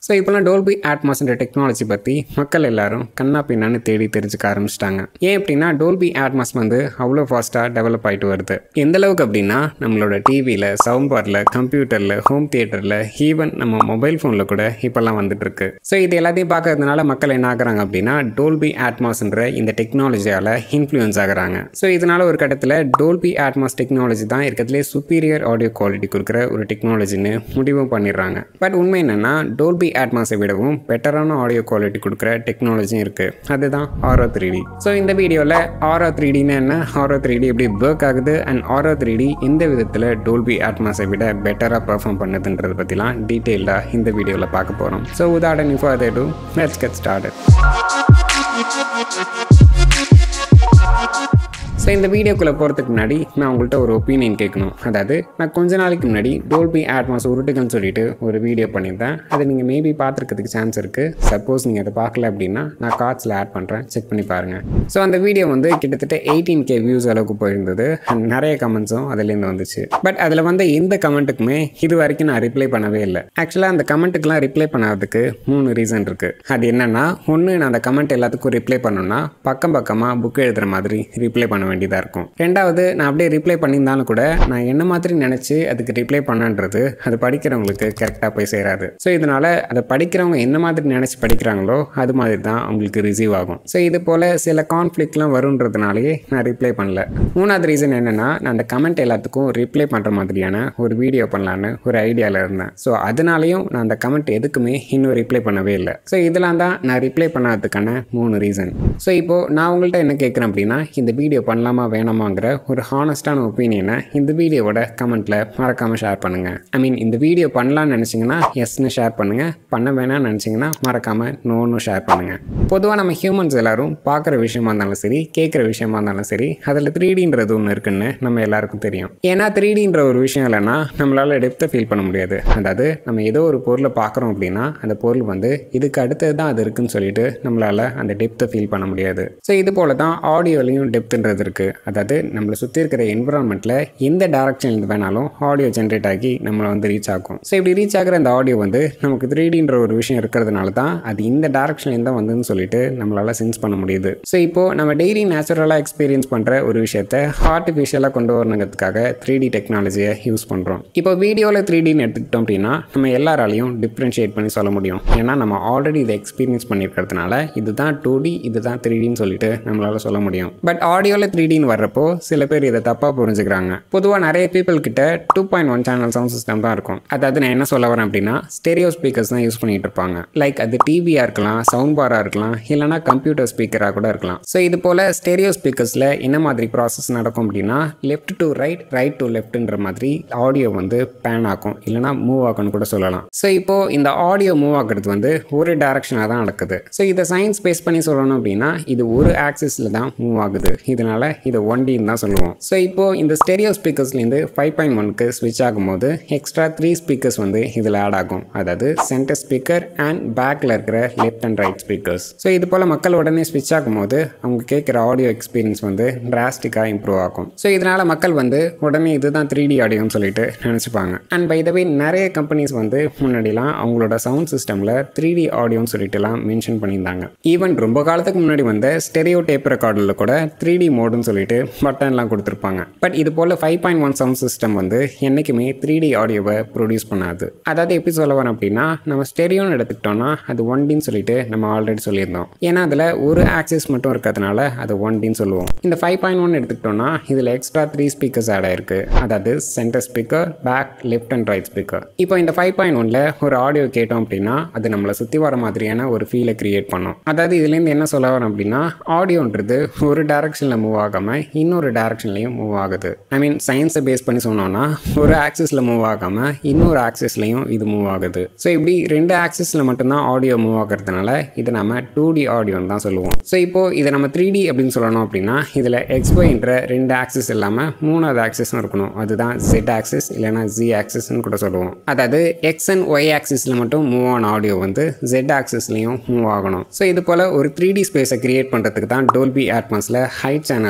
So இப்போலாம் டோல்பி ஆட்மாஸ்ன்ற technology பற்றி மக்கள் எல்லாரும் கண்ணா பின்னான்னு தேடி தெரிஞ்சுக்க ஆரம்பிச்சிட்டாங்க ஏன் அப்படின்னா டோல்பி ஆட்மாஸ் வந்து அவ்வளோ ஃபாஸ்ட்டாக டெவலப் ஆகிட்டு வருது எந்த அளவுக்கு அப்படின்னா நம்மளோட டிவியில் சவுண்ட் பாரில் கம்ப்யூட்டரில் ஹோம் தியேட்டரில் ஈவன் நம்ம மொபைல் ஃபோனில் கூட இப்போல்லாம் வந்துட்டு இருக்கு ஸோ இது எல்லாத்தையும் பார்க்கறதுனால மக்கள் என்ன ஆகுறாங்க அப்படின்னா டோல்பி ஆட்மாஸ்ன்ற இந்த டெக்னாலஜியால் இன்ஃப்ளூயன்ஸ் ஆகுறாங்க ஸோ இதனால ஒரு கட்டத்தில் டோல்பி ஆட்மாஸ் டெக்னாலஜி தான் இருக்கிறதுலே சுப்பீரியர் ஆடியோ குவாலிட்டி கொடுக்குற ஒரு டெக்னாலஜின்னு முடிவும் பண்ணிடுறாங்க பட் உண்மை என்னன்னா டோல்பி ஆட்மாஸை விடவும் பெட்டரான ஆடியோ குவாலிட்டி கொடுக்குற டெக்னாலஜியும் இருக்குது அதுதான் ஆரோ த்ரீ டி ஸோ இந்த வீடியோவில் ஆரோ த்ரீ டின்னு என்ன ஆரோ த்ரீ டி எப்படி ஒர்க் ஆகுது அண்ட் ஆரோ த்ரீ டி எந்த விதத்தில் டோல்பி ஆட்மாஸை விட பெட்டராக பெர்ஃபார்ம் பண்ணுதுன்றதை பற்றிலாம் டீட்டெயிலாக இந்த வீடியோவில் பார்க்க போகிறோம் so without any further ado let's get started so இந்த வீடியோக்குள்ளே போகிறதுக்கு முன்னாடி நான் உங்கள்கிட்ட ஒரு ஒப்பீனியன் கேட்கணும் அதாவது நான் கொஞ்ச நாளைக்கு முன்னாடி டோல்பி ஆட்மாஸ் உருட்டுகள்னு சொல்லிட்டு ஒரு வீடியோ பண்ணியிருந்தேன் அதை நீங்கள் மேபி பார்த்துருக்கிறதுக்கு சான்ஸ் இருக்குது சப்போஸ் நீங்கள் அதை பார்க்கல அப்படின்னா நான் கார்ட்ஸில் ஆட் பண்ணுறேன் செக் பண்ணி பாருங்கள் ஸோ அந்த வீடியோ வந்து கிட்டத்தட்ட எயிட்டீன் கே வியூஸ் அளவுக்கு போயிருந்தது and நிறைய கமெண்ட்ஸும் அதுலேருந்து வந்துச்சு பட் அதில் வந்த எந்த கமெண்ட்டுக்குமே இது வரைக்கும் நான் ரிப்ளை பண்ணவே இல்லை ஆக்சுவலாக அந்த கமெண்ட்டுக்கெலாம் ரிப்ளை பண்ணாததுக்கு மூணு ரீசன் இருக்குது அது என்னென்னா ஒன்று நான் அந்த கமெண்ட் எல்லாத்துக்கும் ரிப்ளை பண்ணணும்னா பக்கம் பக்கமாக புக் எழுதுகிற மாதிரி ரிப்ளை பண்ண வேண்டியதாக இருக்கும் ரெண்டாவது நான் அப்படியே ரிப்ளை பண்ணியிருந்தாலும் கூட நான் என்ன மாதிரி நினச்சி அதுக்கு ரிப்ளை பண்ணன்றது அது படிக்கிறவங்களுக்கு கரெக்டாக போய் சேராது ஸோ இதனால் அதை படிக்கிறவங்க என்ன மாதிரி நினச்சி படிக்கிறாங்களோ அது மாதிரி தான் அவங்களுக்கு ரிசீவ் ஆகும் ஸோ இது போல் சில கான்ஃப்ளிக்ட்லாம் வருன்றதுனாலேயே நான் ரிப்ளை பண்ணல மூணாவது ரீசன் என்னென்னா நான் அந்த கமெண்ட் எல்லாத்துக்கும் ரிப்ளை பண்ணுற மாதிரியான ஒரு வீடியோ பண்ணலான்னு ஒரு ஐடியாவில் இருந்தேன் ஸோ அதனாலையும் நான் அந்த கமெண்ட் எதுக்குமே இன்னும் ரிப்ளை பண்ணவே இல்லை ஸோ இதெல்லாம் தான் நான் ரிப்ளை பண்ணாததுக்கான மூணு ரீசன் ஸோ இப்போது நான் உங்கள்கிட்ட என்ன கேட்குறேன் அப்படின்னா இந்த வீடியோ பண்ணலாமா வேணாமாங்கிற ஒரு ஹானஸ்டான ஒப்பீனியனை இந்த வீடியோவோட கமெண்ட்டில் மறக்காமல் ஷேர் பண்ணுங்கள் ஐ மீன் இந்த வீடியோ பண்ணலான்னு நினச்சிங்கன்னா எஸ்னு ஷேர் பண்ணுங்கள் பண்ண வேணாம்னு நினச்சிங்கன்னா மறக்காமல் நோன்னு ஷேர் பண்ணுங்கள் பொதுவாக நம்ம ஹியூமன்ஸ் எல்லாரும் பார்க்குற விஷயமா இருந்தாலும் சரி கேட்குற விஷயமா இருந்தாலும் சரி அதில் த்ரீ டின்றது ஒன்று இருக்குன்னு நம்ம எல்லாருக்கும் தெரியும் ஏன்னா த்ரீ டின்ற ஒரு விஷயம் இல்லைன்னா நம்மளால் டெப்த்தை ஃபீல் பண்ண முடியாது அதாவது நம்ம ஏதோ ஒரு பொருளை பார்க்குறோம் அப்படின்னா அந்த பொருள் வந்து இதுக்கு அடுத்தது தான் அது இருக்குன்னு சொல்லிட்டு நம்மளால் அந்த டெப்த்தை ஃபீல் பண்ண முடியாது ஸோ இது போல தான் ஆடியோலையும் டெப்த்துன்றது இருக்குது அதாவது நம்மளை சுற்றி இருக்கிற என்விரான்மெண்ட்டில் எந்த டேரக்ஷன்லேருந்து வேணாலும் ஆடியோ ஜென்ரேட் ஆகி நம்மளை வந்து ரீச் ஆகும் ஸோ இப்படி ரீச் ஆகிற அந்த ஆடியோ வந்து நமக்கு த்ரீ டின்ற ஒரு விஷயம் இருக்கிறதுனால தான் அது இந்த டேரக்ஷன்லேருந்து தான் வந்ததுன்னு சொல்லிட்டு நம்மளால் சென்ஸ் பண்ண முடியுது ஸோ இப்போது நம்ம டெய்லி நேச்சுரலாக எக்ஸ்பீரியன்ஸ் பண்ணுற ஒரு விஷயத்தை ஆர்டிஃபிஷியலாக கொண்டு வரணுங்கிறதுக்காக த்ரீ டி டெக்னாலஜியை யூஸ் பண்ணுறோம் இப்போ வீடியோவில் த்ரீ டின்னு எடுத்துக்கிட்டோம் அப்படின்னா நம்ம எல்லாராலையும் டிஃப்ரென்ஷியேட் பண்ணி சொல்ல முடியும் ஏன்னா நம்ம ஆல்ரெடி இதை எக்ஸ்பீரியன்ஸ் பண்ணியிருக்கிறதுனால இதுதான் டூ டி இதுதான் த்ரீ டின்னு சொல்லிட்டு நம்மளால் சொல்ல முடியும் பட் ஆடியோவில் த்ரீ டின்னு வர்றப்போ சில பேர் இதை தப்பாக புரிஞ்சுக்கிறாங்க பொதுவாக நிறைய பீப்புள் கிட்ட two point one channel sound system தான் இருக்கும் அதாவது நான் என்ன சொல்ல வரேன் அப்படின்னா ஸ்டெரியோ ஸ்பீக்கர்ஸ் தான் யூஸ் பண்ணிட்டு இருப்பாங்க லைக் அது டிவியாக இருக்கலாம் சவுண்ட் பாராக இருக்கலாம் இல்லைனா கம்ப்யூட்டர் ஸ்பீக்கராக கூட இருக்கலாம் ஸோ இது போல் ஸ்டெரியோ ஸ்பீக்கர்ஸில் என்ன மாதிரி ப்ராசஸ் நடக்கும் அப்படின்னா left to right right to லெஃப்ட்ன்ற மாதிரி ஆடியோ வந்து பேன் ஆகும் இல்லைனா மூவ் ஆகும்னு கூட சொல்லலாம் ஸோ இப்போது இந்த ஆடியோ மூவ் ஆகுறது வந்து ஒரு டைரக்ஷனாக தான் நடக்குது ஸோ இதை சயின்ஸ் பேஸ் பண்ணி சொல்லணும் அப்படின்னா இது ஒரு ஆக்சிஸில் தான் மூவ் ஆகுது இதனால இதை ஒன் டின்னு தான் சொல்லுவோம் ஸோ இப்போது இந்த ஸ்டெரியோ ஸ்பீக்கர்ஸ்லேருந்து ஃபைவ் பாயிண்ட் ஒன்க்கு ஸ்விட்ச் ஆகும்போது எக்ஸ்ட்ரா த்ரீ ஸ்பீக்கர்ஸ் வந்து இதில் ஆட் ஆகும் அதாவது சென்டர் ஸ்பீக்கர் அண்ட் பேக்கில் இருக்கிற left and right speakers so இது போல் மக்கள் உடனே ஸ்விட்ச் ஆகும்போது அவங்க கேட்குற ஆடியோ எக்ஸ்பீரியன்ஸ் வந்து டிராஸ்டிக்காக இம்ப்ரூவ் ஆகும் ஸோ இதனால் மக்கள் வந்து உடனே இதுதான் த்ரீ டி ஆடியோன்னு சொல்லிட்டு நினச்சிப்பாங்க அண்ட் பை த வே நிறைய கம்பெனிஸ் வந்து முன்னாடிலாம் அவங்களோட சவுண்ட் சிஸ்டமில் த்ரீ டி ஆடியோன்னு சொல்லிட்டுலாம் மென்ஷன் பண்ணியிருந்தாங்க ஈவன் ரொம்ப காலத்துக்கு முன்னாடி வந்த ஸ்டெரியோ டேப் ரெக்கார்டில் கூட த்ரீ டி மோடுன்னு சொல்லிட்டு பட்டன்லாம் கொடுத்துருப்பாங்க பட் இது போல் five point one sound system வந்து என்றைக்குமே த்ரீ டி ஆடியோவை ப்ரொடியூஸ் பண்ணாது அதாவது எப்படி சொல்ல வரேன் அப்படின்னா நம்ம ஸ்டெரியோன்னு எடுத்துக்கிட்டோம்னா அது ஒன் டின்னு சொல்லிட்டு நம்ம ஆல்ரெடி சொல்லியிருந்தோம் ஏன்னா அதில் ஒரு ஆக்சிஸ் மட்டும் இருக்கிறதுனால அது ஒன் டின்னு சொல்லுவோம் இந்த ஃபைவ் பாயிண்ட் ஒன் எடுத்துக்கிட்டோம்னா இதில் எக்ஸ்ட்ரா த்ரீ ஸ்பீக்கர்ஸ் ஆட் ஆயிருக்கு அதாவது centre speaker back left and right speaker இப்போ இந்த ஃபைவ் பாயிண்ட் ஒன்ல ஒரு ஆடியோ கேட்டோம் அப்படின்னா அது நம்மளை சுற்றி வர மாதிரியான ஒரு ஃபீலை கிரியேட் பண்ணும் அதாவது இதுலேருந்து என்ன சொல்ல வரோம் அப்படின்னா ஆடியோன்றது ஒரு டேரக்ஷனில் மூவ் ஆகாமல் இன்னொரு டேரக்ஷன்லையும் மூவ் ஆகுது ஐ மீன் சயின்ஸை பேஸ் பண்ணி சொன்னோம்னா ஒரு ஆக்சிஸில் மூவ் ஆகாமல் இன்னொரு ஆக்சிஸ்லையும் இது மூவ் ஆகுது ஸோ இப்படி ரெண்டு ஆக்சிஸில் மட்டும்தான் ஆடியோ மூவ் ஆகிறதுனால இதை நம்ம டூ டி ஆடியோன்னு தான் சொல்லுவோம் ஸோ இப்போது இதை நம்ம த்ரீ டி அப்படின்னு சொல்லணும் அப்படின்னா இதில் எக்ஸ்ஒய்ன்ற ரெண்டு ஆக்சிஸ் இல்லாமல் மூணாவது ஆக்சிஸும் இருக்கணும் அதுதான் ஜெட் ஆக்சிஸ் இல்லைனா ஜி ஆக்சிஸ்னு கூட சொல்லுவோம் அதாவது எக்ஸ் அண்ட் ஒய் ஆக்சிஸில் மட்டும் மூவ் ஆன ஆடியோ வந்து ஜெட் ஆக்சிஸ்லையும் மூவ் ஆகணும் ஸோ இது போல் ஒரு த்ரீ டி ஸ்பேஸை கிரியேட் பண்ணுறதுக்கு தான் டோல்பி ஆட்மாஸில் ஹை சேனல்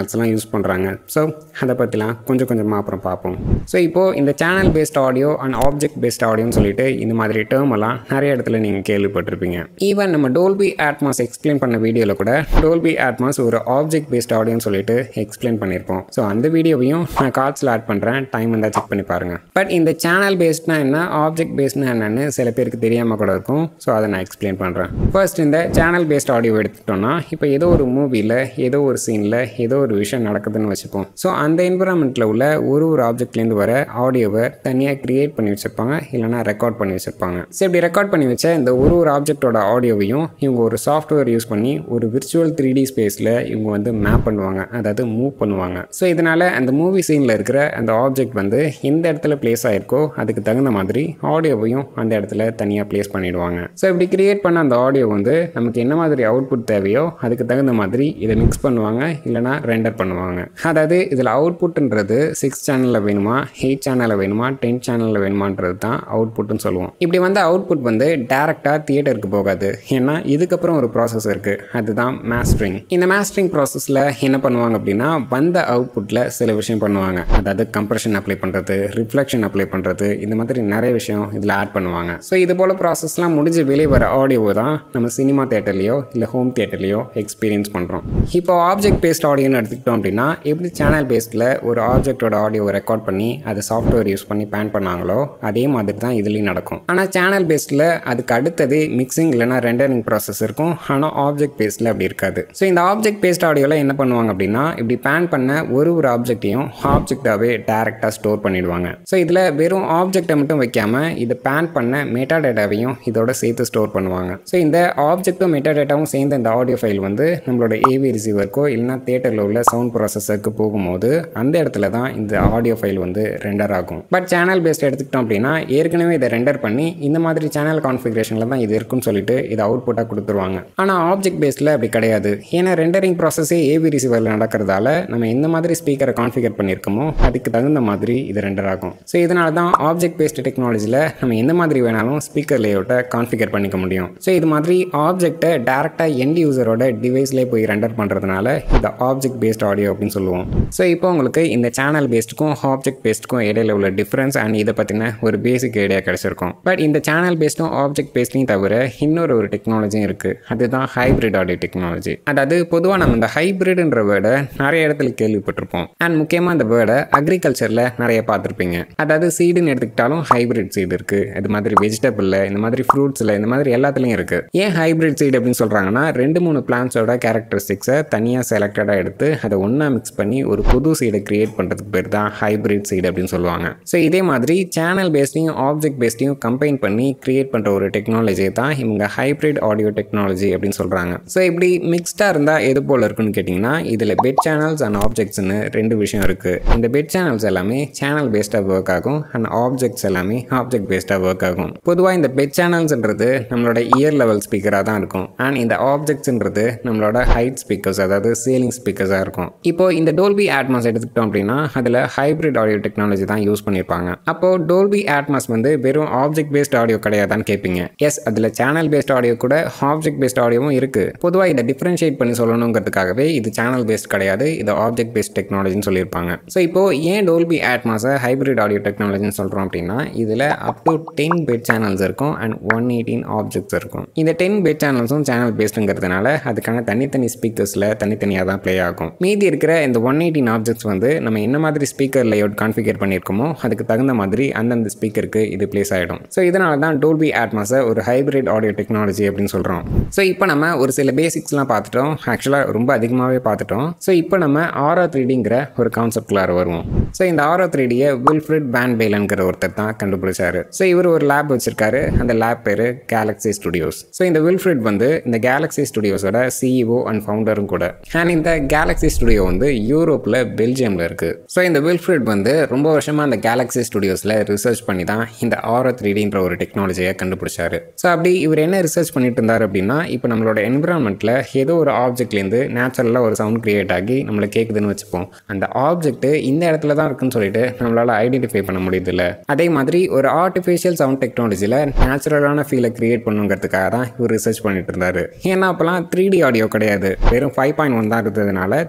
சேனல்ஸ்லாம் யூஸ் பண்ணுறாங்க ஸோ அதை பற்றிலாம் கொஞ்சம் கொஞ்சமாக அப்புறம் பார்ப்போம் ஸோ இப்போது இந்த channel based audio and object based ஆடியோன்னு சொல்லிட்டு இந்த மாதிரி டேர்ம் எல்லாம் நிறைய இடத்துல நீங்கள் கேள்விப்பட்டிருப்பீங்க ஈவன் நம்ம டோல்பி ஆட்மாஸ் எக்ஸ்பிளைன் பண்ண வீடியோவில் கூட டோல்பி ஆட்மாஸ் ஒரு ஆப்ஜெக்ட் பேஸ்ட் ஆடியோன்னு சொல்லிட்டு எக்ஸ்பிளைன் பண்ணியிருப்போம் ஸோ அந்த வீடியோவையும் நான் கார்ட்ஸில் ஆட் பண்ணுறேன் டைம் இருந்தால் செக் பண்ணி பாருங்கள் பட் இந்த சேனல் பேஸ்ட்னா என்ன ஆப்ஜெக்ட் பேஸ்ட்னா என்னன்னு சில பேருக்கு தெரியாமல் கூட இருக்கும் ஸோ அதை நான் எக்ஸ்பிளைன் பண்ணுறேன் ஃபர்ஸ்ட் இந்த சேனல் பேஸ்ட் ஆடியோ எடுத்துட்டோம்னா இப்போ ஏதோ ஒரு மூவியில் ஏதோ ஒரு சீனில் ஏதோ ஒரு விஷயம் நடக்குதுன்னு வச்சுப்போம் ஸோ அந்த என்விரான்மெண்ட்டில் உள்ள ஒரு ஒரு ஆப்ஜெக்ட்லேருந்து வர ஆடியோவை தனியாக கிரியேட் பண்ணி வச்சுருப்பாங்க இல்லைனா ரெக்கார்ட் பண்ணி வச்சுருப்பாங்க ஸோ இப்படி ரெக்கார்ட் பண்ணி வச்ச இந்த ஒரு ஒரு ஆப்ஜெக்டோட ஆடியோவையும் இவங்க ஒரு சாஃப்ட்வேர் யூஸ் பண்ணி ஒரு விர்ச்சுவல் த்ரீ டி ஸ்பேஸில் இவங்க வந்து மேப் பண்ணுவாங்க அதாவது மூவ் பண்ணுவாங்க ஸோ இதனால் அந்த மூவி சீனில் இருக்கிற அந்த ஆப்ஜெக்ட் வந்து எந்த இடத்துல பிளேஸ் ஆயிருக்கோ அதுக்கு தகுந்த மாதிரி ஆடியோவையும் அந்த இடத்துல தனியாக பிளேஸ் பண்ணிடுவாங்க ஸோ இப்படி கிரியேட் பண்ண அந்த ஆடியோ வந்து நமக்கு என்ன மாதிரி அவுட்புட் தேவையோ அதுக்கு தகுந்த மாதிரி இதை மிக்ஸ் பண்ணுவாங்க இல்லைனா ரெண்டர் பண்ணுவாங்க அதாவது இதில் அவுட்புட்ன்றது சிக்ஸ் சேனலில் வேணுமா எயிட் சேனலில் வேணுமா டென் சேனலில் வேணுமான்றது தான் அவுட்புட்னு சொல்லுவோம் இப்படி வந்து அவுட்புட் வந்து டேரெக்டாக தியேட்டருக்கு போகாது ஏன்னா இதுக்கப்புறம் ஒரு ப்ராசஸ் இருக்குது அதுதான் மாஸ்டரிங் இந்த மாஸ்டரிங் ப்ராசஸில் என்ன பண்ணுவாங்க அப்படின்னா வந்த அவுட்புட்டில் சில விஷயம் பண்ணுவாங்க அதாவது கம்ப்ரெஷன் அப்ளை பண்ணுறது ரிஃப்ளெக்ஷன் அப்ளை பண்ணுறது இந்த மாதிரி நிறைய விஷயம் இதில் ஆட் பண்ணுவாங்க ஸோ இது போல் ப்ராசஸ்லாம் முடிஞ்சு வெளியே வர ஆடியோ தான் நம்ம சினிமா தேட்டர்லேயோ இல்லை ஹோம் தேட்டர்லேயோ எக்ஸ்பீரியன்ஸ் பண்ணுறோம் இப்போ ஆப்ஜெக்ட் பேஸ்ட் ஆடியோன்னு எடுத்துக்கிட்டோம் அப்படின்னா எப்படி சேனல் பேஸ்டில் ஒரு ஆப்ஜெக்டோட ஆடியோவை ரெக்கார்ட் பண்ணி அதை சாஃப்ட்வேர் யூஸ் பண்ணி பேன் பண்ணாங்களோ அதே மாதிரி தான் இதுலேயும் நடக்கும் ஆனால் சேனல் பேஸ்டில் அதுக்கு அடுத்தது மிக்சிங் இல்லைனா ரெண்டரிங் ப்ராசஸ் இருக்கும் ஆனால் ஆப்ஜெக்ட் பேஸ்டில் அப்படி இருக்காது ஸோ இந்த ஆப்ஜெக்ட் பேஸ்ட் ஆடியோவில் என்ன பண்ணுவாங்க அப்படின்னா இப்படி பேன் பண்ண ஒரு ஒரு ஆப்ஜெக்டையும் ஆப்ஜெக்டாகவே டேரெக்டாக ஸ்டோர் பண்ணிடுவாங்க ஸோ இதில் வெறும் ஆப்ஜெக்டை மட்டும் வைக்காமல் இதை பேன் பண்ண மெட்டா டேட்டாவையும் இதோட சேர்த்து ஸ்டோர் பண்ணுவாங்க ஸோ இந்த ஆப்ஜெக்ட்டும் மெட்டா டேட்டாவும் சேர்ந்த இந்த ஆடியோ ஃபைல் வந்து நம்மளோட ஏவி ரிசீவருக்கோ இல்லைனா தேட்டரில் உள்ள சவுண்ட் ப்ராசஸருக்கு போகும்போது அந்த இடத்துல தான் இந்த ஆடியோ ஃபைல் வந்து ரெண்டர் ஆகும் பட் சேனல் பேஸ்ட் எடுத்துக்கிட்டோம் அப்படின்னா ஏற்கனவே இதை ரெண்டர் பண்ணி இந்த மாதிரி சேனல் கான்ஃபிகரேஷனில் தான் இது இருக்குன்னு சொல்லிட்டு இதை அவுட்புட்டாக கொடுத்துருவாங்க ஆனால் ஆப்ஜெக்ட் பேஸ்டில் அப்படி கிடையாது ஏன்னா ரெண்டரிங் ப்ராசஸே ஏவி ரிசீவரில் நடக்கிறதால நம்ம எந்த மாதிரி ஸ்பீக்கரை கான்ஃபிகர் பண்ணியிருக்கோமோ அதுக்கு தகுந்த மாதிரி இது ரெண்டர் ஆகும் ஸோ இதனால தான் ஆப்ஜெக்ட் பேஸ்ட் டெக்னாலஜியில் நம்ம எந்த மாதிரி வேணாலும் ஸ்பீக்கர் லேஅவுட்டை கான்ஃபிகர் பண்ணிக்க முடியும் ஸோ இது மாதிரி ஆப்ஜெக்ட்டை டேரெக்டாக எண்ட் யூசரோட டிவைஸ்லேயே போய் ரெண்டர் பண்ணுறதுனால இந்த ஆப்ஜெக்ட் பேஸ்ட் ஆடியோ அப்படின்னு சொல்லுவோம் ஸோ இப்போ உங்களுக்கு இந்த சேனல் பேஸ்டுக்கும் ஆப்ஜெக்ட் பேஸ்ட்டுக்கும் இடையில உள்ள டிஃப்ரென்ஸ் அண்ட் இதை பற்றின ஒரு பேசிக் ஐடியா கிடச்சிருக்கும் பட் இந்த சேனல் பேஸ்டும் ஆப்ஜெக்ட் பேஸ்ட்லையும் தவிர இன்னொரு ஒரு டெக்னாலஜியும் இருக்குது அதுதான் ஹைப்ரிட் ஆடியோ டெக்னாலஜி அதாவது பொதுவாக நம்ம இந்த ஹைப்ரிட்ன்ற வேர்டை நிறைய இடத்துல கேள்விப்பட்டிருப்போம் அண்ட் முக்கியமாக இந்த வேர்டை அக்ரிகல்ச்சரில் நிறைய பார்த்துருப்பீங்க அதாவது சீடுன்னு எடுத்துக்கிட்டாலும் ஹைப்ரிட் சீடு இருக்குது இது மாதிரி வெஜிடபிளில் இந்த மாதிரி ஃப்ரூட்ஸில் இந்த மாதிரி எல்லாத்துலேயும் இருக்குது ஏன் ஹைப்ரிட் சீடு அப்படின்னு சொல்கிறாங்கன்னா ரெண்டு மூணு பிளான்ஸோட கேரக்டரிஸ்டிக்ஸை தனியாக செலக்டடாக எடுத்து அதை ஒன்றா மிக்ஸ் பண்ணி ஒரு புது சீடை கிரியேட் பண்ணுறதுக்கு பேர் தான் ஹைப்ரிட் சீடு அப்படின்னு சொல்லுவாங்க ஸோ இதே மாதிரி சேனல் பேஸ்டையும் ஆப்ஜெக்ட் பேஸ்டையும் கம்பைன் பண்ணி கிரியேட் பண்ணுற ஒரு டெக்னாலஜி தான் இவங்க ஹைப்ரிட் ஆடியோ டெக்னாலஜி அப்படின்னு சொல்கிறாங்க ஸோ இப்படி மிக்ஸ்டாக இருந்தால் எது போல் இருக்குன்னு கேட்டிங்கன்னா இதில் பெட் சேனல்ஸ் அண்ட் ஆப்ஜெக்ட்ஸ்னு ரெண்டு விஷயம் இருக்குது இந்த பெட் சேனல்ஸ் எல்லாமே சேனல் பேஸ்டாக ஒர்க் ஆகும் அண்ட் ஆப்ஜெக்ட்ஸ் எல்லாமே ஆப்ஜெக்ட் பேஸ்டாக ஒர்க் ஆகும் பொதுவாக இந்த பெட் சேனல்ஸ்ன்றது நம்மளோட இயர் லெவல் ஸ்பீக்கராக தான் இருக்கும் அண்ட் இந்த ஆப்ஜெக்ட்ஸ்ன்றது நம்மளோட ஹைட் ஸ்பீக்கர்ஸ் அதாவது சீலிங் ஸ்பீக்கர்ஸாக இருக்கும் இப்போ இந்த டோல்பி ஆட்மாஸ் எடுத்துக்கிட்டோம் அப்படின்னா அதில் ஹைப்ரிட் ஆடியோ டெக்னாலஜி தான் யூஸ் பண்ணியிருப்பாங்க அப்போ டோல்பி ஆட்மாஸ் வந்து வெறும் ஆப்ஜெக்ட் பேஸ்ட் ஆடியோ கிடையாதான்னு கேட்பீங்க எஸ் அதில் சேனல் பேஸ்ட் ஆடியோ கூட ஆப்ஜெக்ட் பேஸ்ட் ஆடியோவும் இருக்குது பொதுவாக இதை டிஃப்ரென்ஷியேட் பண்ணி சொல்லணுங்கிறதுக்காகவே இது சேனல் பேஸ்ட் கிடையாது இது ஆப்ஜெக்ட் பேஸ்ட் டெக்னாலஜின்னு சொல்லியிருப்பாங்க ஸோ இப்போ ஏன் டோல்பி ஆட்மாஸை ஹைப்ரிட் ஆடியோ டெக்னாலஜின்னு சொல்கிறோம் அப்படின்னா இதில் up to ten bed channels இருக்கும் அண்ட் ஒன் எயிட்டீன் ஆப்ஜெக்ட்ஸ் இருக்கும் இந்த டென் பெட் சேனல்ஸும் சேனல் பேஸ்டுங்கிறதுனால அதுக்கான தனித்தனி ஸ்பீக்கர்ஸில் தனித்தனியாக தான் ப்ளே ஆகும் மீதி இருக்கிற இந்த ஒன் எயிட்டீன் ஆப்ஜெக்ட்ஸ் வந்து நம்ம என்ன மாதிரி ஸ்பீக்கர் லேஅவுட் கான்ஃபிகர் பண்ணியிருக்கோமோ அதுக்கு தகுந்த மாதிரி அந்தந்த ஸ்பீக்கருக்கு இது பிளேஸ் ஆகிடும் ஸோ இதனால தான் டோல்பி ஆட்மாஸை ஒரு ஹைப்ரிட் ஆடியோ டெக்னாலஜி அப்படின்னு சொல்கிறோம் ஸோ இப்போ நம்ம ஒரு சில பேசிக்ஸ்லாம் பார்த்துட்டோம் ஆக்சுவலாக ரொம்ப அதிகமாகவே பார்த்துட்டோம் ஸோ இப்போ நம்ம ஆரோ த்ரீடிங்கிற ஒரு கான்செப்ட்குள்ளார வருவோம் ஸோ இந்த ஆரோ த்ரீடியை வில்ஃப்ரிட் பேன் பேலன்கிற ஒருத்தர் தான் கண்டுபிடிச்சாரு ஸோ இவர் ஒரு லேப் வச்சிருக்காரு அந்த லேப் பேர் கேலக்ஸி ஸ்டுடியோஸ் ஸோ இந்த வில்ஃப்ரிட் வந்து இந்த கேலக்ஸி ஸ்டுடியோஸோட சிஇஓ அண்ட் ஃபவுண்டரும் கூட அண்ட் இந்த கேலக்ஸி ஸ்டுடியோ வந்து யூரோப்பில் பெல்ஜியமில் இருக்குது ஸோ இந்த வில்ஃப்ரிட் வந்து ரொம்ப வருஷமாக அந்த கேலக்ஸி ஸ்டுடியோஸில் ரிசர்ச் பண்ணி தான் இந்த ஆரோ த்ரீடின்ற ஒரு டெக்னாலஜியை கண்டுபிடிச்சாரு ஸோ அப்படி இவர் என்ன ரிசர்ச் பண்ணிட்டு இருந்தார் அப்படின்னா இப்போ நம்மளோட என்விரான்மெண்ட்டில் ஏதோ ஒரு ஆப்ஜெக்ட்லேருந்து நேச்சுரலாக ஒரு சவுண்ட் கிரியேட் ஆகி நம்மளை கேட்குதுன்னு வச்சுப்போம் அந்த ஆப்ஜெக்ட் இந்த இடத்துல தான் இருக்குன்னு சொல்லிட்டு நம்மளால் ஐடென்டிஃபை பண்ண முடியுதுல்ல அதே மாதிரி ஒரு ஆர்டிஃபிஷியல் சவுண்ட் டெக்னாலஜியில் நேச்சுரலான ஃபீலை கிரியேட் பண்ணுங்கிறதுக்காக தான் இவர் ரிசர்ச் பண்ணிட்டு இருந்தாரு ஏன்னா அப்போலாம் த்ரீ டி ஆடியோ கிடையாது வெறும் ஃபைவ் பாயிண்ட் ஒன் தான் இருந்ததுனால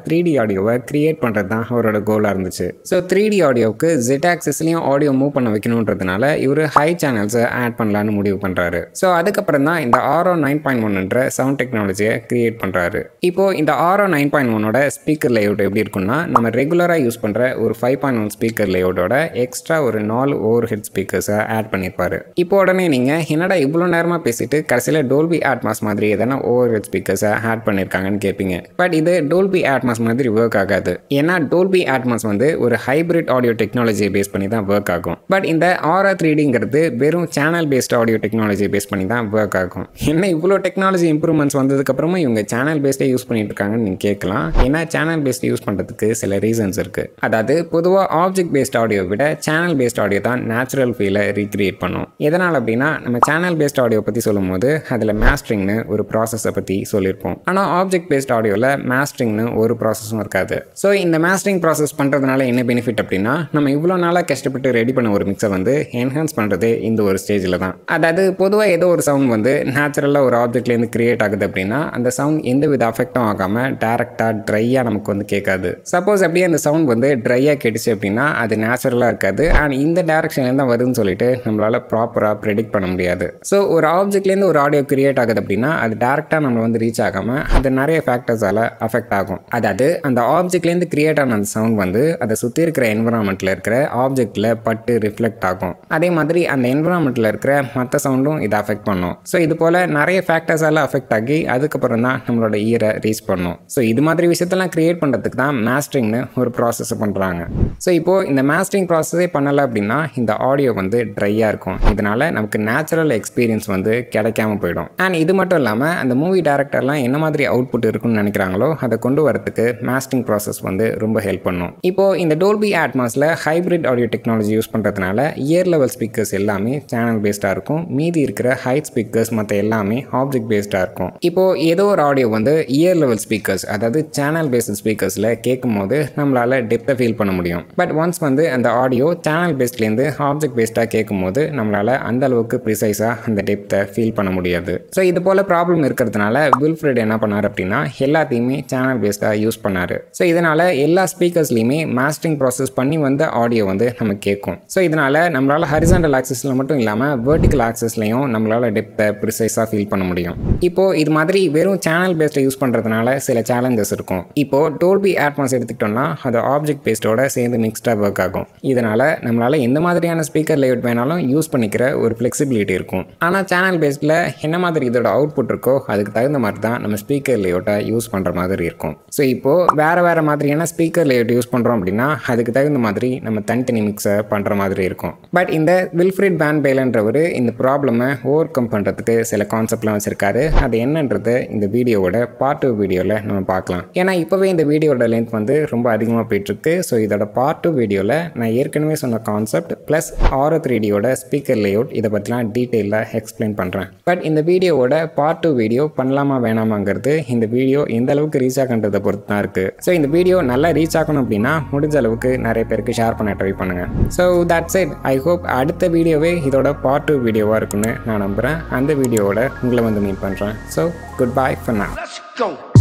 த்ரீ டி ஆடியோவை கிரியேட் பண்ணுறது தான் அவரோட கோலாக இருந்துச்சு ஸோ த்ரீ டி ஆடியோவுக்கு ஜெட் ஆக்சஸ்லையும் ஆடியோ மூவ் பண்ண வைக்கணுன்றதுனால இவர் ஹை சேனல்ஸை ஆட் பண்ணலான்னு முடிவு பண்ணுறாரு ஸோ அதுக்கப்புறம் தான் இந்த ஆரோ நைன் பாயிண்ட் ஒன்ன்ற சவுண்ட் டெக்னாலஜியை கிரியேட் பண்ணுறாரு இப்போ இந்த ஆரோ நைன் பாயிண்ட் ஒனோட ஸ்பீக்கர் லேஅவுட் எப்படி இருக்குன்னா நம்ம ரெகுலராக யூஸ் பண்ணுற ஒரு ஃபைவ் பாயிண்ட் ஒன் ஸ்பீக்கர் லேஅவுட்டோட எக்ஸ்ட்ரா ஒரு நாலு ஓவர் ஹெட் ஸ்பீக்கர்ஸை ஆட் பண்ணியிருப்பாரு இப்போ உடனே நீங்கள் என்னடா இவ்வளோ நேரமாக பேசிட்டு கடைசியில் டோல்பி ஆட்மாஸ் மாதிரி எதனா ஓவர் ஹெட் ஸ்பீக்கர்ஸை ஆட் பண்ணியிருக்காங்கன்னு கேட்பீங்க பட் இது டோல்பி ஆட்மாஸ் மாதிரி ஒர்க் ஆகாது ஏன்னா டோல்பி ஆட்மாஸ் வந்து ஒரு ஹைபிரிட் ஆடியோ டெக்னாலஜியை பேஸ் பண்ணி தான் ஒர்க் ஆகும் பட் இந்த ஆரா த்ரீடிங்கிறது வெறும் channel based audio technology base பண்ணி தான் ஒர்க் ஆகும் என்ன இவ்வளோ டெக்னாலஜி இம்ப்ரூவ்மெண்ட்ஸ் வந்ததுக்கப்புறமா இவங்க சேனல் பேஸ்டே யூஸ் பண்ணிட்டு இருக்காங்கன்னு நீங்கள் கேட்கலாம் ஏன்னா சேனல் பேஸ்ட் யூஸ் பண்ணுறதுக்கு சில ரீசன்ஸ் இருக்குது அதாவது பொதுவாக ஆப்ஜெக்ட் பேஸ்ட் ஆடியோ விட சேனல் பேஸ்ட் ஆடியோ தான் நேச்சுரல் ஃபீலை ரீக்ரியேட் பண்ணும் எதனால் அப்படின்னா நம்ம சேனல் பேஸ்ட் ஆடியோ பற்றி சொல்லும்போது அதில் மேஸ்ட்ரிங்னு ஒரு ப்ராசஸை பற்றி சொல்லியிருப்போம் ஆனால் ஆப்ஜெக்ட் பேஸ்ட் ஆடியோவில் மேஸ்ட்ரிங்னு ஒரு ப்ராசஸும் இருக்காது ஸோ இந்த மேஸ்ட்ரிங் ப்ராசஸ் பண்ணுறதுனால என்ன பெனிஃபிட் அப்படின்னா நம்ம இவ்வளோ நாளாக கஷ்டப்பட்டு ரெடி பண்ண ஒரு மிக்ஸை வந்து என்ஹான்ஸ் பண்ணுறதே இந்த ஒரு ஸ்டேஜில் தான் அதாவது பொதுவாக ஏதோ ஒரு சவுண்ட் வந்து நேச்சுரலாக ஒரு ஆப்ஜெக்ட்லேருந்து கிரியேட் ஆகுது அப்படின்னா அந்த சவுண்ட் எந்த வித அஃபெக்டும் ஆகாமல் டேரெக்டாக ட்ரையாக நமக்கு வந்து கேட்காது சப்போஸ் அப்படியே அந்த சவுண்ட் வந்து ட்ரையாக கேட்டுச்சு அப்படின்னா அது நேச்சுரலாக இருக்காது அண்ட் இந்த டேரக்ஷன்லேருந்து தான் வருதுன்னு சொல்லிட்டு நம்மளால் ப்ராப்பராக ப்ரெடிக்ட் பண்ண முடியாது ஸோ ஒரு ஆப்ஜெக்ட்லேருந்து ஒரு ஆடியோ கிரியேட் ஆகுது அப்படின்னா அது டேரெக்டாக நம்ம வந்து ரீச் ஆகாமல் அது நிறைய ஃபேக்டர்ஸால் அஃபெக்ட் ஆகும் அதாவது அந்த ஆப்ஜெக்ட்லேருந்து கிரியேட் ஆன அந்த சவுண்ட் வந்து அதை சுற்றி இருக்கிற என்வரான்மெண்ட்டில் இருக்கிற ஆப்ஜெக்டில் பட்டு ரிஃப்ளெக்ட் ஆகும் அதே மாதிரி அந்த என்வரான்மெண்ட்டில் இருக்கிற மற்ற சவுண்டும் இதை அஃபெக்ட் பண்ணும் ஸோ இது போல் நிறைய ஃபேக்டர்ஸால் அஃபெக்ட் ஆகி அதுக்கப்புறம் தான் நம்மளோட இயரை ரீச் பண்ணும் ஸோ இது மாதிரி விஷயத்தெல்லாம் கிரியேட் பண்ணுறதுக்கு தான் மேஸ்ட்ரிங்னு ஒரு ப்ராசஸ் பண்ணுறாங்க ஸோ இப்போது இந்த மேஸ்ட்ரிங் ப்ராசஸே பண்ணலை அப்படின்னா இந்த ஆடியோ வந்து ட்ரையாக இருக்கும் இதனால் நமக்கு நேச்சுரல் எக்ஸ்பீரியன்ஸ் வந்து கிடைக்காம போயிடும் அண்ட் இது மட்டும் இல்லாமல் அந்த மூவி டேரக்டர்லாம் என்ன மாதிரி அவுட்புட் இருக்குன்னு நினைக்கிறாங்களோ அதை கொண்டு வரதுக்கு மேஸ்ட்ரிங் ப்ராசஸ் வந்து ரொம்ப ஹெல்ப் பண்ணும் இப்போது இந்த டோல்பி ஆட்மாஸில் ஹைப்ரிட் ஆடியோ டெக்னாலஜி யூஸ் பண்ணுறதுனால இயர் லெவல் ஸ்பீக்கர்ஸ் எல்லாமே சேனல் பேஸ்டாக இருக்கும் மீதி இருக்கிற ஹைட் ஸ்பீக்கர்ஸ் மற்ற எல்லாமே ஆப்ஜெக்ட் பேஸ்டாக இருக்கும் இப்போது ஏதோ ஒரு ஆடியோ வந்து இயர் லெவல் ஸ்பீக்கர்ஸ் அதாவது சேனல் பேஸ்ட் ஸ்பீக்கர்ஸில் கேட்கும் போது நம்மளால் டெப்த்தை ஃபீல் பண்ண முடியும் பட் ஒன்ஸ் வந்து அந்த ஆடியோ சேனல் பேஸ்ட்லேருந்து ஆப்ஜெக்ட் பேஸ்டாக கேட்கும் போது நம்மளால் அந்த அளவுக்கு ப்ரிசைஸாக அந்த டெப்த்தை ஃபீல் பண்ண முடியாது ஸோ இது போல் ப்ராப்ளம் இருக்கிறதுனால வில்ஃப்ரெட் என்ன பண்ணார் அப்படின்னா எல்லாத்தையுமே சேனல் பேஸ்டாக யூஸ் பண்ணார் ஸோ இதனால் எல்லா ஸ்பீக்கர்ஸ்லையுமே மாஸ்டரிங் ப்ராசஸ் பண்ணி வந்த ஆடியோ வந்து நம்ம கேட்கும் ஸோ இதனால் நம்மளால் ஹரிசாண்டல் ஆக்சஸில் மட்டும் இல்லாமல் வேர்ட்டிக்கல் ஆக்சஸ்லையும் நம்மளால் டெப்த்தை ப்ரிசைஸாக ஃபீல் பண்ண முடியும் இப்போது இது மாதிரி வெறும் சேனல் பேஸ்டை யூஸ் பண்ணுறதுனால சில சேலஞ்சஸ் இருக்கும் இப்போது டோல்பி ஆட்மாஸ் எடுத்துக்கிட்டோம்னா அது ஆப்ஜெக்ட் பேஸ்டோட சேர்ந்து மிக்ஸ்டாக ஒர்க் ஆகும் இதனால் நம்மளால் எந்த மாதிரியான ஸ்பீக்கர் லேஅவுட் வேணாலும் யூஸ் பண்ணிக்கிற ஒரு ஃப்ளெக்சிபிலிட்டி இருக்கும் ஆனால் சேனல் பேஸ்டில் என்ன மாதிரி இதோட அவுட்புட் இருக்கோ அதுக்கு தகுந்த மாதிரி தான் நம்ம ஸ்பீக்கர் லேஅவுட்டை யூஸ் பண்ணுற மாதிரி இருக்கும் ஸோ இப்போது வேறு வேறு மாதிரியான ஸ்பீக்கர் லேஅவுட் யூஸ் பண்ணுறோம் அப்படின்னா அதுக்கு தகுந்த மாதிரி நம்ம தனித்தனி மிக்ஸை பண்ணுற மாதிரி இருக்கும் பட் இந்த வில்ஃப்ரிட் பேன் பேலன்றவர் இந்த ப்ராப்ளமை ஓவர் கம் பண்ணுறதுக்கு சில கான்செப்ட்லாம் வச்சுருக்காரு அது என்னன்றது இந்த வீடியோவோட பார்ட் டூ வீடியோவில் நம்ம பார்க்கலாம் ஏன்னா இப்போவே இந்த வீடியோட லென்த் வந்து ரொம்ப அதிகமாக போயிட்டுருக்கு ஸோ இதோட பார்ட் டூ வீடியோவில் நான் ஏற்கனவே சொன்ன கான்செப்ட் ப்ளஸ் ஆரோ த்ரீடியோட ஸ்பீக்கர் லேஅவுட் இதை பற்றிலாம் டீட்டெயிலாக எக்ஸ்பிளைன் பண்ணுறேன் பட் இந்த வீடியோவோட பார்ட் டூ வீடியோ பண்ணலாமா வேணாமாங்கிறது இந்த வீடியோ எந்த அளவுக்கு ரீச் ஆகுன்றதை பொறுத்து தான் இருக்குது ஸோ இந்த வீடியோ நல்லா ரீச் ஆகணும் அப்படின்னா முடிஞ்ச அளவுக்கு நிறைய பேருக்கு ஷேர் பண்ண ட்ரை பண்ணுங்கள் so that's it I hope அடுத்த வீடியோவே இதோட பார்ட் டூ வீடியோவாக இருக்குன்னு நான் நம்புகிறேன் அந்த வீடியோவோட உங்களை வந்து மீட் பண்ணுறேன் so good bye for now Let's go.